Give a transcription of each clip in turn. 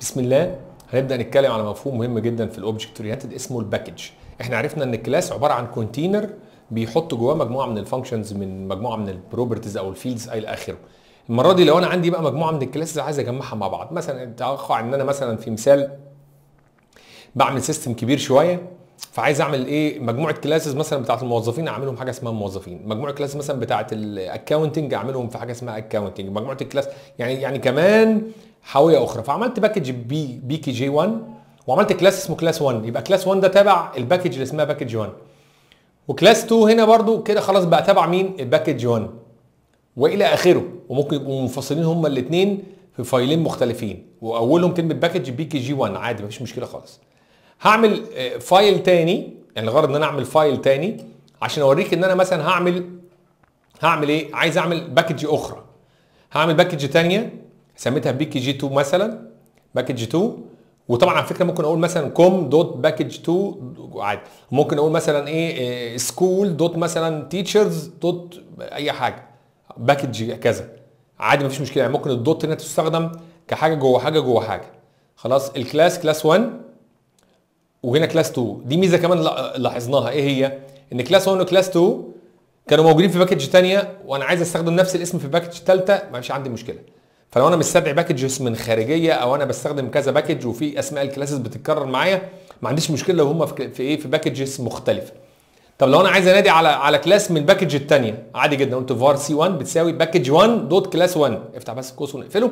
بسم الله هنبدا نتكلم على مفهوم مهم جدا في الاوبجكت اورينتد اسمه الباكج احنا عرفنا ان الكلاس عباره عن كونتينر بيحط جواه مجموعه من الفانكشنز من مجموعه من البروبرتيز او الفيلدز الى اخره المره دي لو انا عندي بقى مجموعه من الكلاسز عايز اجمعها مع بعض مثلا اتوقع ان انا مثلا في مثال بعمل سيستم كبير شويه فعايز اعمل ايه مجموعه كلاسز مثلا بتاعت الموظفين اعملهم حاجه اسمها موظفين مجموعه كلاس مثلا بتاعت الاكونتنج اعملهم في حاجه اسمها اكونتنج مجموعه الكلاس يعني يعني كمان حاويه اخرى فعملت باكج بي بي كي جي 1 وعملت كلاس اسمه كلاس 1 يبقى كلاس 1 ده تبع الباكج اللي اسمها باكج 1 وكلاس 2 هنا برضو كده خلاص بقى تبع مين الباكج 1 والى اخره وممكن يبقوا منفصلين هما الاثنين في فايلين مختلفين واولهم كلمه باكج بي كي جي 1 عادي مفيش مشكله خالص هعمل فايل تاني يعني الغرض ان انا اعمل فايل تاني عشان اوريك ان انا مثلا هعمل هعمل ايه عايز اعمل باكج اخرى هعمل باكج تانية سميتها بي كي جي 2 مثلا باكج 2 وطبعا على فكره ممكن اقول مثلا كوم دوت باكج 2 عادي ممكن اقول مثلا ايه سكول دوت مثلا تيتشرز دوت اي حاجه باكج كذا عادي مفيش مشكله يعني ممكن الدوت هنا تستخدم كحاجه جوه حاجه جوه حاجه خلاص الكلاس كلاس 1 وهنا كلاس 2 دي ميزه كمان لاحظناها ايه هي ان كلاس 1 وكلاس 2 كانوا موجودين في باكج ثانيه وانا عايز استخدم نفس الاسم في باكج ثالثه ما فيش عندي مشكله فلو انا مستدعي باكجز من خارجيه او انا بستخدم كذا باكج وفي اسماء الكلاسز بتتكرر معايا ما عنديش مشكله لو هم في, في ايه في باكجز مختلفه طب لو انا عايز انادي على على كلاس من باكج الثانيه عادي جدا قلت فار سي 1 بتساوي باكج 1 دوت كلاس 1 افتح بس القوس ونقفله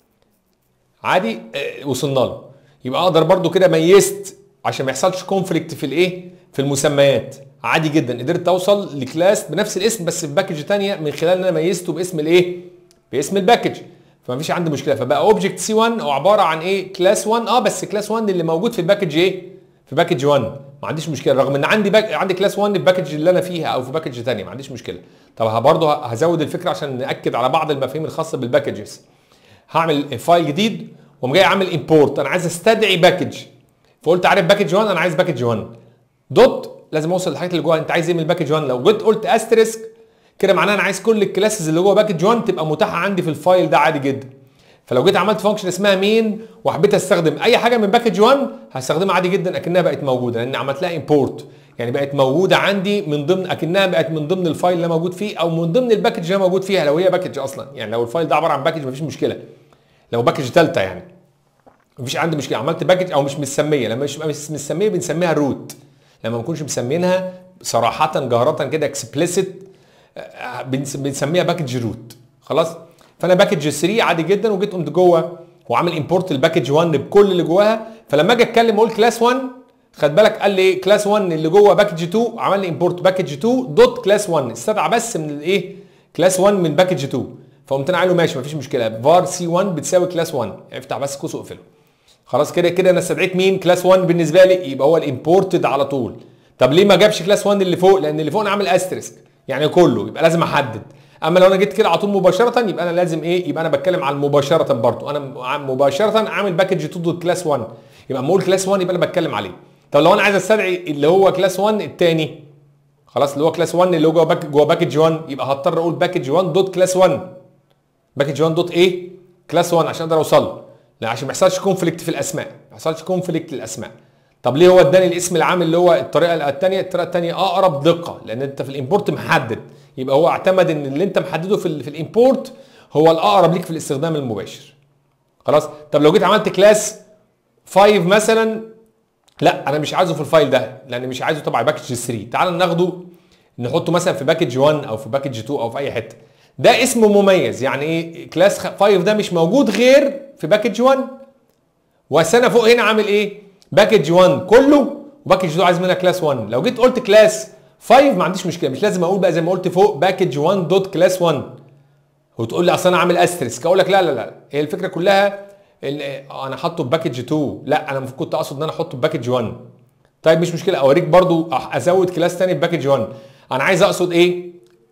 عادي اه وصلنا له يبقى اقدر برده كده ميزت عشان ما يحصلش كونفليكت في الايه في المسميات عادي جدا قدرت اوصل لكلاس بنفس الاسم بس في باكج ثانيه من خلال ان انا ميزته باسم الايه باسم الباكج فما فيش عندي مشكله فبقى اوبجكت سي 1 هو عباره عن ايه كلاس 1 اه بس كلاس 1 اللي موجود في الباكج ايه في باكج 1 ما عنديش مشكله رغم ان عندي باك... عندي كلاس 1 في باكج اللي انا فيها او في باكج ثانيه ما عنديش مشكله طب برضه هزود الفكره عشان ناكد على بعض المفاهيم الخاصه بالباكجز هعمل فايل جديد وقوم جاي عامل امبورت انا عايز استدعي باكج فقلت عارف باكج 1 انا عايز باكج 1 دوت لازم اوصل للحاجات اللي جواها انت عايز ايه من الباكج 1 لو جيت قلت استريسك كده معناه انا عايز كل الكلاسز اللي جوه باكج 1 تبقى متاحه عندي في الفايل ده عادي جدا فلو جيت عملت فانكشن اسمها مين وحبيت استخدم اي حاجه من باكج 1 هستخدمها عادي جدا اكنها بقت موجوده لان عملت لها امبورت يعني بقت موجوده عندي من ضمن اكنها بقت من ضمن الفايل اللي موجود فيه او من ضمن الباكج اللي موجود فيها لو هي باكج اصلا يعني لو الفايل ده عباره عن باكج مفيش مشكله لو باكج ثالثه يعني مفيش عندي مشكله عملت باكج او مش مسميه لما مش مسميه بنسميها روت لما ما نكونش مسمينها صراحه جهره كده اكسبليسيت بنسميها باكج روت خلاص فانا باكج 3 عادي جدا وجيت قمت جوه وعامل امبورت الباكج 1 بكل اللي جواها فلما اجي اتكلم اقول كلاس 1 خد بالك قال لي كلاس 1 اللي جوه باكج 2 عمل لي امبورت باكج 2 دوت كلاس 1 استدعى بس من الايه كلاس 1 من باكج 2 فقمت انا قايل له ماشي مفيش مشكله فار سي 1 بتساوي كلاس 1 افتح بس قوس واقفله خلاص كده كده انا استدعيت مين كلاس 1 بالنسبه لي يبقى هو الامبورتد على طول طب ليه ما جابش كلاس 1 اللي فوق لان اللي فوق انا عامل استريسك يعني كله يبقى لازم احدد اما لو انا جيت كده على طول مباشره يبقى انا لازم ايه يبقى انا بتكلم على مباشره برضو انا مباشره عامل باكج 2 دوت كلاس 1 يبقى اما اقول كلاس 1 يبقى انا بتكلم عليه طب لو انا عايز استدعي اللي هو كلاس 1 الثاني خلاص اللي هو كلاس 1 اللي هو جوه باك جوه باكج 1 يبقى هضطر اقول باكج 1 دوت كلاس 1 باكج 1 دوت ايه كلاس 1 عشان اقدر اوصل له لا عشان ما يحصلش كونفليكت في الاسماء ما يحصلش كونفليكت للاسماء طب ليه هو اداني الاسم العام اللي هو الطريقه الثانيه الطريقه الثانيه اقرب دقه لان انت في الامبورت محدد يبقى هو اعتمد ان اللي انت محدده في, في الامبورت هو الاقرب ليك في الاستخدام المباشر خلاص طب لو جيت عملت كلاس 5 مثلا لا انا مش عايزه في الفايل ده لان مش عايزه تبع باكج 3 تعال ناخده نحطه مثلا في باكج 1 او في باكج 2 او في اي حته ده اسمه مميز يعني ايه كلاس 5 ده مش موجود غير في باكج 1 والسنه فوق هنا عامل ايه باكج 1 كله وباكج 2 عايز منها كلاس 1 لو جيت قلت كلاس 5 ما عنديش مشكله مش لازم اقول بقى زي ما قلت فوق باكج 1 دوت كلاس 1 وتقول لي اصل انا عامل استريسك اقول لك لا لا لا هي الفكره كلها انا حاطه في باكج 2 لا انا كنت اقصد ان انا احطه في باكج 1 طيب مش مشكله اوريك برضو ازود كلاس ثاني في باكج 1 انا عايز اقصد ايه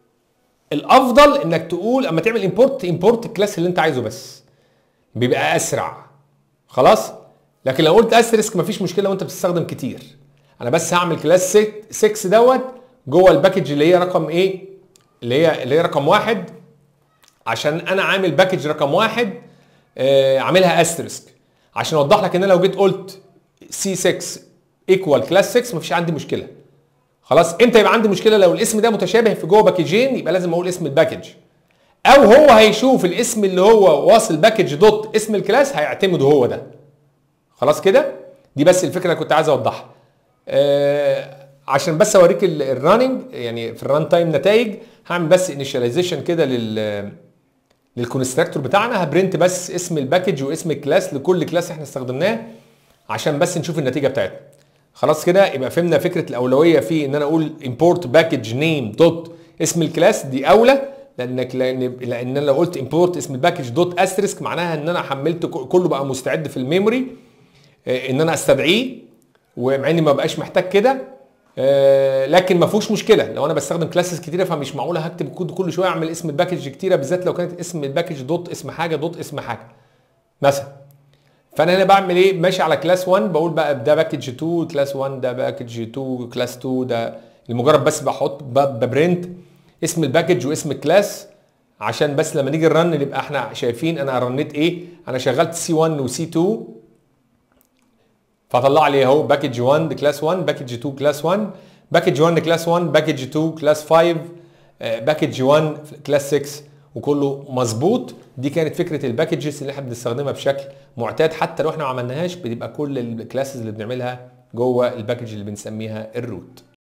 الافضل انك تقول اما تعمل امبورت امبورت الكلاس اللي انت عايزه بس بيبقى اسرع خلاص لكن لو قلت استريسك مفيش مشكله وانت بتستخدم كتير انا بس هعمل كلاس 6 دوت جوه الباكج اللي هي رقم ايه اللي هي اللي هي رقم واحد عشان انا عامل باكج رقم واحد آه عاملها استريسك عشان اوضح لك ان انا لو جيت قلت سي 6 ايكوال كلاس 6 مفيش عندي مشكله خلاص امتى يبقى عندي مشكله لو الاسم ده متشابه في جوه باكجين يبقى لازم اقول اسم الباكج او هو هيشوف الاسم اللي هو واصل باكج دوت اسم الكلاس هيعتمده هو ده خلاص كده دي بس الفكره اللي كنت عايز اوضحها آه عشان بس اوريك الرننج يعني في الران تايم نتائج هعمل بس انيشاليزيشن كده لل للكونستراكتور بتاعنا هبرنت بس اسم الباكج واسم الكلاس لكل كلاس احنا استخدمناه عشان بس نشوف النتيجه بتاعتنا خلاص كده يبقى فهمنا فكره الاولويه في ان انا اقول import باكج نيم دوت اسم الكلاس دي اولى لانك لان لان انا لو قلت import اسم الباكج دوت استريسك معناها ان انا حملت كله بقى مستعد في الميموري ان انا استدعيه ومع اني ما بقاش محتاج كده آه لكن ما فيهوش مشكله لو انا بستخدم كلاسز كتيره فمش معقوله هكتب الكود كل شويه اعمل اسم الباكج كتيره بالذات لو كانت اسم الباكج دوت اسم حاجه دوت اسم حاجه مثلا فانا هنا بعمل ايه ماشي على كلاس 1 بقول بقى ده باكج 2 كلاس 1 ده باكج 2 كلاس 2 ده لمجرد بس بحط ببرنت اسم الباكج واسم الكلاس عشان بس لما نيجي الرن نبقى احنا شايفين انا رنيت ايه انا شغلت سي 1 وسي 2 فطلع لي اهو باكج 1 كلاس 1 باكج 2 كلاس 1 باكج 1 كلاس 1 باكج 2 كلاس 5 باكج 1 كلاس 6 وكله مظبوط دي كانت فكره الباكجز اللي احنا بنستخدمها بشكل معتاد حتى لو احنا ما عملناهاش بتبقى كل الكلاسز اللي بنعملها جوه الباكج اللي بنسميها الروت